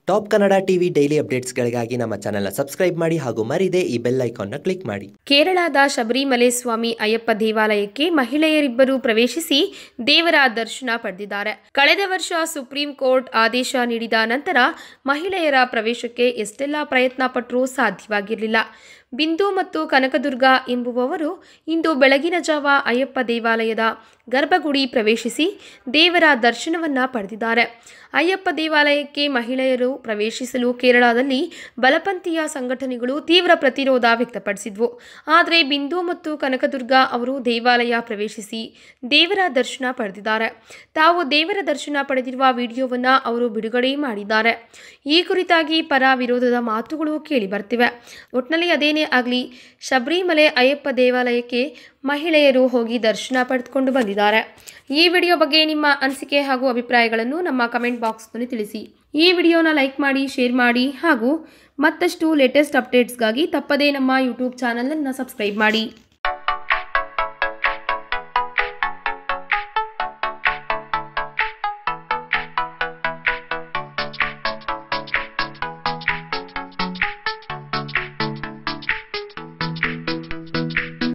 top Kannada TV daily ಅಪ್ಡೇಟ್ಸ್ಗಳಿಗಾಗಿ ನಮ್ಮ ಚಾನೆಲ್ನ ಸಬ್ಸ್ಕ್ರೈಬ್ ಮಾಡಿ ಹಾಗೂ ಮರಿದೇ ಈ ಬೆಲ್ ಐಕಾನ್ನ ಕ್ಲಿಕ್ ಮಾಡಿ ಕೇರಳದ ಶಬರಿಮಲೆ ಸ್ವಾಮಿ ಅಯ್ಯಪ್ಪ ದೇವಾಲಯಕ್ಕೆ ಮಹಿಳೆಯರಿಬ್ಬರು ಪ್ರವೇಶಿಸಿ ದೇವರ ದರ್ಶನ ಪಡೆದಿದ್ದಾರೆ ಕಳೆದ ವರ್ಷ ಸುಪ್ರೀಂ ಕೋರ್ಟ್ ಆದೇಶ ನೀಡಿದ ನಂತರ ಮಹಿಳೆಯರ ಪ್ರವೇಶಕ್ಕೆ ಎಷ್ಟೆಲ್ಲ ಪ್ರಯತ್ನ ಪಟ್ಟರೂ ಸಾಧ್ಯವಾಗಿರಲಿಲ್ಲ ಬಿಂದು ಮತ್ತು ಕನಕದುರ್ಗ ಎಂಬುವವರು ಇಂದು ಬೆಳಗಿನ ಜಾವ ಅಯ್ಯಪ್ಪ ದೇವಾಲಯದ ಗರ್ಭಗುಡಿ ಪ್ರವೇಶಿಸಿ ದೇವರ ದರ್ಶನವನ್ನ ಪಡೆದಿದ್ದಾರೆ ಅಯ್ಯಪ್ಪ ದೇವಾಲಯಕ್ಕೆ ಮಹಿಳೆಯರು ಪ್ರವೇಶಿಸಲು ಕೇರಳದಲ್ಲಿ ಬಲಪಂಥೀಯ ಸಂಘಟನೆಗಳು ತೀವ್ರ ಪ್ರತಿರೋಧ ವ್ಯಕ್ತಪಡಿಸಿದ್ವು ಆದರೆ ಬಿಂದು ಮತ್ತು ಕನಕದುರ್ಗ ಅವರು ದೇವಾಲಯ ಪ್ರವೇಶಿಸಿ ದೇವರ ದರ್ಶನ ಪಡೆದಿದ್ದಾರೆ ತಾವು ದೇವರ ದರ್ಶನ ಪಡೆದಿರುವ ವಿಡಿಯೋವನ್ನು ಅವರು ಬಿಡುಗಡೆ ಮಾಡಿದ್ದಾರೆ ಈ ಕುರಿತಾಗಿ ಪರ ವಿರೋಧದ ಮಾತುಗಳು ಕೇಳಿ ಬರ್ತಿವೆ ಒಟ್ನಲ್ಲಿ ಅದೇನೇ ಆಗಲಿ ಶಬರಿಮಲೆ ಅಯ್ಯಪ್ಪ ದೇವಾಲಯಕ್ಕೆ ಮಹಿಳೆಯರು ಹೋಗಿ ದರ್ಶನ ಪಡೆದುಕೊಂಡು ಬಂದಿದ್ದಾರೆ ಈ ವಿಡಿಯೋ ಬಗ್ಗೆ ನಿಮ್ಮ ಅನಿಸಿಕೆ ಹಾಗೂ ಅಭಿಪ್ರಾಯಗಳನ್ನು ನಮ್ಮ ಕಮೆಂಟ್ ಬಾಕ್ಸ್ನಲ್ಲಿ ತಿಳಿಸಿ ಈ ವಿಡಿಯೋನ ಲೈಕ್ ಮಾಡಿ ಶೇರ್ ಮಾಡಿ ಹಾಗೂ ಮತ್ತಷ್ಟು ಲೇಟೆಸ್ಟ್ ಅಪ್ಡೇಟ್ಸ್ಗಾಗಿ ತಪ್ಪದೇ ನಮ್ಮ ಯೂಟ್ಯೂಬ್ ಚಾನಲನ್ನು ಸಬ್ಸ್ಕ್ರೈಬ್ ಮಾಡಿ